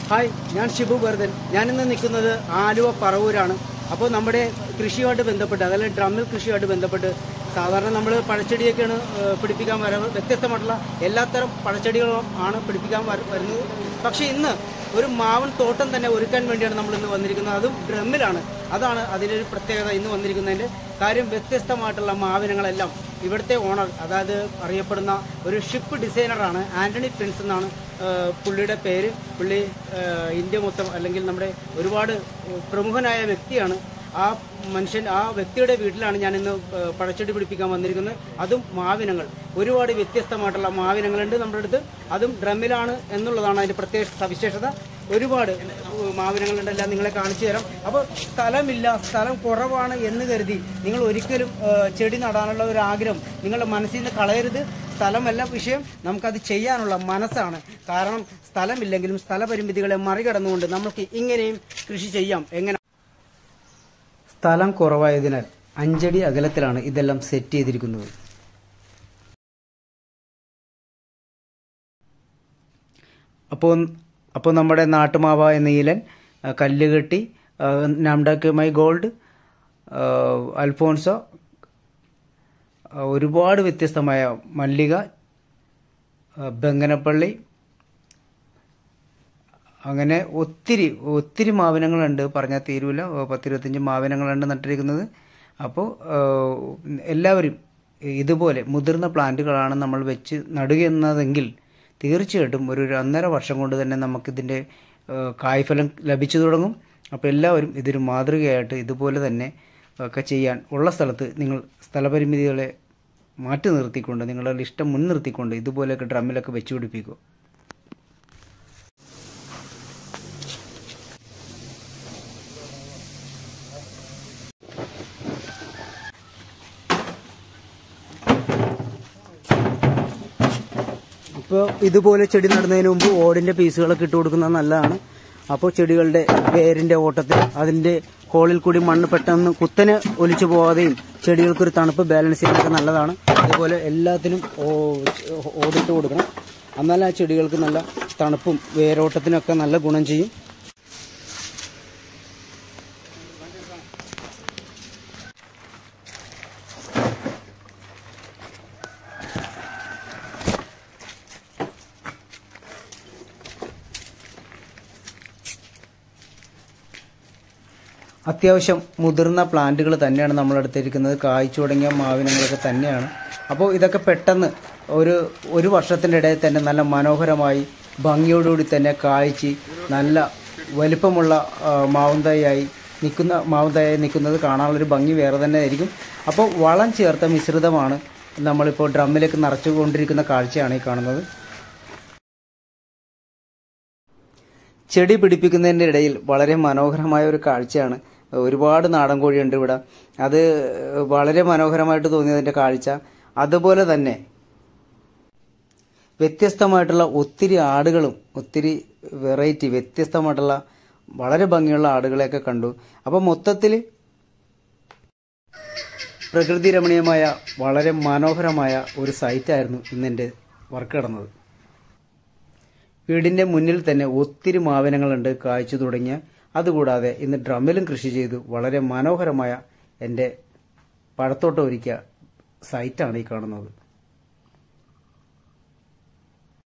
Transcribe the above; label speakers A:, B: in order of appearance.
A: hi ഞാൻ ഷിബു ബർദൻ ഞാനിന്ന് നിൽക്കുന്നത് ആലുവ പറവൂരാണ് അപ്പോൾ നമ്മുടെ കൃഷിയുമായിട്ട് ബന്ധപ്പെട്ട് അതായത് ഡ്രമ്മിൽ കൃഷിയുമായിട്ട് ബന്ധപ്പെട്ട് സാധാരണ നമ്മൾ പഴച്ചെടിയൊക്കെയാണ് ഏഹ്, പിടിപ്പിക്കാൻ വരവ് വ്യത്യസ്തമായിട്ടുള്ള എല്ലാത്തരം പഴച്ചെടികളും ആണ് പിടിപ്പിക്കാൻ വര- വരുന്നത് പക്ഷേ ഇന്ന് ഒരു മാവൻ തോട്ടം തന്നെ ഒരുക്കാൻ വേണ്ടിയാണ് നമ്മൾ ഇന്ന് വന്നിരിക്കുന്നത് അതും ഡ്രമ്മിലാണ് അതാണ് അതിനൊരു പ്രത്യേകത ഇന്ന് വന്നിരിക്കുന്നതിൻ്റെ കാര്യം വ്യത്യസ്തമായിട്ടുള്ള മാവിനങ്ങളെല്ലാം ഇവിടുത്തെ ഓണർ അതായത് അറിയപ്പെടുന്ന ഒരു ഷിപ്പ് ഡിസൈനറാണ് ആന്റണി പ്രിൻസ് എന്നാണ് ഏഹ്, പുള്ളിയുടെ പേര് പുള്ളി ഏഹ്, ഇന്ത്യ മൊത്തം അല്ലെങ്കിൽ നമ്മുടെ ഒരുപാട് പ്രമുഖനായ വ്യക്തിയാണ് ആ മനുഷ്യൻ ആ വ്യക്തിയുടെ വീട്ടിലാണ് ഞാൻ ഇന്ന് ഏഹ്, പഴച്ചെടി പിടിപ്പിക്കാൻ വന്നിരിക്കുന്നത് അതും മാവിനങ്ങൾ ഒരുപാട് വ്യത്യസ്തമായിട്ടുള്ള മാവിനങ്ങളുണ്ട് നമ്മുടെ അടുത്ത് അതും ഡ്രമ്മിലാണ് എന്നുള്ളതാണ് അതിന്റെ പ്രത്യേക സവിശേഷത ഒരുപാട് ഏഹ്, മാവിനങ്ങളുണ്ട് എല്ലാം നിങ്ങളെ കാണിച്ചു തരാം അപ്പോൾ സ്ഥലമില്ല സ്ഥലം കുറവാണ് എന്ന് കരുതി നിങ്ങൾ ഒരിക്കലും ഏഹ്, ചെടി നടാനുള്ള ഒരു ആഗ്രഹം നിങ്ങളുടെ മനസ്സിൽ നിന്ന് കളയരുത് സ്ഥലമല്ല വിഷയം നമുക്കത് ചെയ്യാനുള്ള മനസ്സാണ് കാരണം സ്ഥലമില്ലെങ്കിലും സ്ഥലപരിമിതികളെ മറികടന്നുകൊണ്ട് നമുക്ക് ഇങ്ങനെയും കൃഷി ചെയ്യാം എങ്ങനെ സ്ഥലം കുറവായതിനാൽ അഞ്ചടി അകലത്തിലാണ് ഇതെല്ലാം സെറ്റ് ചെയ്തിരിക്കുന്നത് അപ്പോൾ അപ്പോൾ നമ്മുടെ നാട്ടുമാവ എന്ന ഈലൻ ആ, കല്ലുകെട്ടി നാംഡാക്ക് മൈ ഗോൾഡ് ആ, അൽഫോൺസോ ആ, ഒരുപാട് വ്യത്യസ്തമായ മല്ലിക ആ, ബംഗനപ്പള്ളി അങ്ങനെ ഒത്തിരി ഒത്തിരി മാവിനങ്ങളുണ്ട് പറഞ്ഞാൽ തീരൂല ഓ, പത്തിരുപത്തഞ്ച് മാവിനങ്ങളുണ്ട് നട്ടിരിക്കുന്നത് അപ്പോൾ എല്ലാവരും ഇതുപോലെ മുതിർന്ന പ്ലാന്റുകളാണ് നമ്മൾ വെച്ച് നടുകയെന്നതെങ്കിൽ തീർച്ചയായിട്ടും ഒരു ഒന്നര വർഷം കൊണ്ട് തന്നെ നമുക്കിതിൻ്റെ ഏഹ്, കായ്ഫലം ലഭിച്ചു തുടങ്ങും അപ്പോൾ എല്ലാവരും ഇതൊരു മാതൃകയായിട്ട് ഇതുപോലെ തന്നെ ഒക്കെ ചെയ്യാൻ ഉള്ള സ്ഥലത്ത് നിങ്ങൾ സ്ഥലപരിമിതികളെ മാറ്റി നിർത്തിക്കൊണ്ട് നിങ്ങളുടെ ഇഷ്ടം മുൻനിർത്തിക്കൊണ്ട് ഇതുപോലെയൊക്കെ ഡ്രമ്മിലൊക്കെ വെച്ച് പിടിപ്പിക്കുക ഇപ്പോൾ ഇതുപോലെ ചെടി നടുന്നതിന് മുമ്പ് ഓടിന്റെ പീസുകളൊക്കെ ഇട്ട് കൊടുക്കുന്നത് നല്ലതാണ് അപ്പോൾ ചെടികളുടെ വേരിന്റെ ഓട്ടത്തിൽ അതിന്റെ ഹോളിൽ കൂടി മണ്ണ് പെട്ടെന്ന് കുത്തനെ ഒലിച്ചു പോവാതെയും ചെടികൾക്കൊരു തണുപ്പ് ബാലൻസ് ചെയ്യാനൊക്കെ നല്ലതാണ് അതുപോലെ എല്ലാത്തിനും ഓ- ഓടിട്ട് കൊടുക്കണം എന്നാൽ ആ ചെടികൾക്ക് നല്ല തണുപ്പും വേരോട്ടത്തിനൊക്കെ നല്ല ഗുണം ചെയ്യും അത്യാവശ്യം മുതിർന്ന പ്ലാന്റുകൾ തന്നെയാണ് നമ്മളെടുത്തിരിക്കുന്നത് കായ്ച്ചു തുടങ്ങിയ മാവിനങ്ങളൊക്കെ തന്നെയാണ് അപ്പോൾ ഇതൊക്കെ പെട്ടെന്ന് ഒരു ഒരു വർഷത്തിൻ്റെ ഇടയിൽ തന്നെ നല്ല മനോഹരമായി ഭംഗിയോടുകൂടി തന്നെ കായ്ച്ച് നല്ല വലിപ്പമുള്ള ആ, മാവുന്തയായി നിൽക്കുന്ന മാവുന്തയായി നിൽക്കുന്നത് കാണാനുള്ളൊരു ഭംഗി വേറെ തന്നെ ആയിരിക്കും അപ്പോൾ വളം ചേർത്ത മിശ്രിതമാണ് നമ്മളിപ്പോൾ ഡ്രമ്മിലേക്ക് നിറച്ചുകൊണ്ടിരിക്കുന്ന കാഴ്ചയാണ് ഈ കാണുന്നത് ചെടി പിടിപ്പിക്കുന്നതിൻ്റെ ഇടയിൽ വളരെ മനോഹരമായ ഒരു കാഴ്ചയാണ് ഒരുപാട് നാടൻ കോഴിയുണ്ട് ഇവിടെ അത് വളരെ മനോഹരമായിട്ട് തോന്നിയതിൻ്റെ കാഴ്ച അതുപോലെ തന്നെ വ്യത്യസ്തമായിട്ടുള്ള ഒത്തിരി ആടുകളും ഒത്തിരി വെറൈറ്റി വ്യത്യസ്തമായിട്ടുള്ള വളരെ ഭംഗിയുള്ള ആടുകളെയൊക്കെ കണ്ടു അപ്പോൾ മൊത്തത്തിൽ പ്രകൃതി രമണീയമായ വളരെ മനോഹരമായ ഒരു സൈറ്റായിരുന്നു ഇന്നെൻ്റെ വർക്ക് നടന്നത് വീടിന്റെ മുന്നിൽ തന്നെ ഒത്തിരി മാവിനങ്ങളുണ്ട് കായ്ച്ചു തുടങ്ങിയ അതുകൂടാതെ ഇന്ന് ഡ്രമ്മിലും കൃഷി ചെയ്തു വളരെ മനോഹരമായ എൻ്റെ പഴത്തോട്ടം ഒരുക്കിയ സൈറ്റാണ് ഈ കാണുന്നത്